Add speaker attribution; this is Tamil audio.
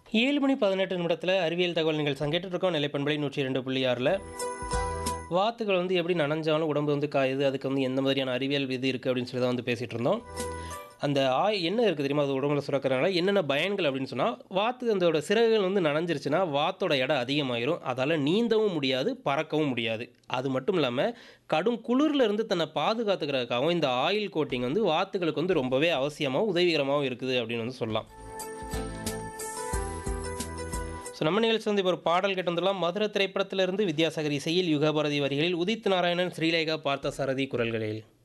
Speaker 1: ஏழு மணி பதினெட்டு நிமிடத்தில் அறிவியல் தகவல் நீங்கள் சங்கேட்டு இருக்கோம் நிலைப்பண்பலை நூற்றி ரெண்டு புள்ளி ஆறில் வாத்துகள் வந்து எப்படி நனைஞ்சாலும் உடம்பு வந்து காயுது அதுக்கு வந்து எந்த மாதிரியான அறிவியல் இது இருக்குது அப்படின்னு சொல்லி தான் வந்து பேசிகிட்டு இருந்தோம் அந்த ஆய் என்ன இருக்குது தெரியுமா அது உடம்புல சுரக்கிறனால என்னென்ன பயன்கள் அப்படின்னு சொன்னால் வாத்து அதோட சிறகுகள் வந்து நனைஞ்சிருச்சுன்னா வாத்தோட எடை அதிகமாயிரும் அதால் நீந்தவும் முடியாது பறக்கவும் முடியாது அது மட்டும் இல்லாமல் கடும் குளிர்ல இருந்து தன்னை பாதுகாத்துக்கிறதுக்காகவும் இந்த ஆயில் கோட்டிங் வந்து வாத்துகளுக்கு வந்து ரொம்பவே அவசியமாகவும் உதவிகரமாகவும் இருக்குது அப்படின்னு வந்து சொல்லலாம் ஸோ நம்ம நிகழ்ச்சி வந்து இப்போ ஒரு பாடல் கேட்டு வந்துடலாம் மதுரை திரைப்படத்திலிருந்து வித்யாசாகர் இசையில் யுகபாரதி வரிகளில் உதித் நாராயணன் ஸ்ரீலேகா பார்த்த சாரதி குரல்களில்